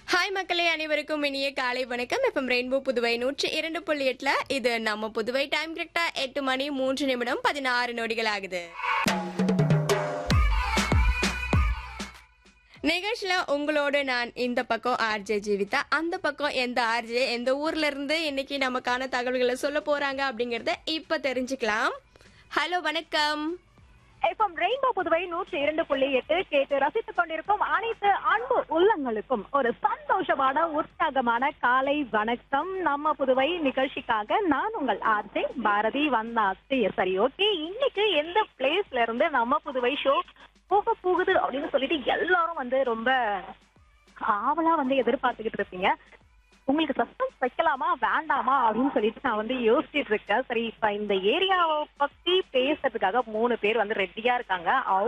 hi மக்களே அனைவருக்கும் இனிய காலை வணக்கம் எஃப்எம் ரெயின்போ புதுவை நூற்றி இரண்டு புள்ளி எட்டுல இது நம்ம புதுவை டைம் கரெக்டா எட்டு மணி மூன்று நிமிடம் பதினாறு நொடிகள் ஆகுது நிகழ்ச்சியில உங்களோட நான் இந்த பக்கம் ஆர்ஜே ஜீவிதா அந்த பக்கம் எந்த ஆர்ஜே எந்த ஊர்ல இருந்து இன்னைக்கு நமக்கான தகவல்களை சொல்ல போறாங்க அப்படிங்கறத இப்ப தெரிஞ்சுக்கலாம் ஹலோ வணக்கம் எஃப்எம் ரெயின்போ புதுவை நூற்றி இரண்டு புள்ளி எட்டு கேட்டு ரசித்துக் கொண்டிருக்கும் அனைத்து அன்பு உள்ளங்களுக்கும் ஒரு சந்தோஷமான உற்சாகமான காலை வணக்கம் நம்ம புதுவை நிகழ்ச்சிக்காக நான் உங்கள் ஆர்ஜே பாரதி வந்தாச்சு சரி ஓகே இன்னைக்கு எந்த பிளேஸ்ல இருந்து நம்ம புதுவை ஷோ போக போகுது அப்படின்னு சொல்லிட்டு எல்லாரும் வந்து ரொம்ப ஆவலா வந்து எதிர்பார்த்துக்கிட்டு இருப்பீங்க உங்களுக்கு சஸ்பென்ஸ் வைக்கலாமா வேண்டாமா அப்படின்னு சொல்லிட்டு நான் வந்து யோசிச்சுட்டு இருக்கேன் சரி இப்ப இந்த ஏரியாவை பத்தி பேசுறதுக்காக மூணு பேர் வந்து ரெடியா இருக்காங்க அவங்க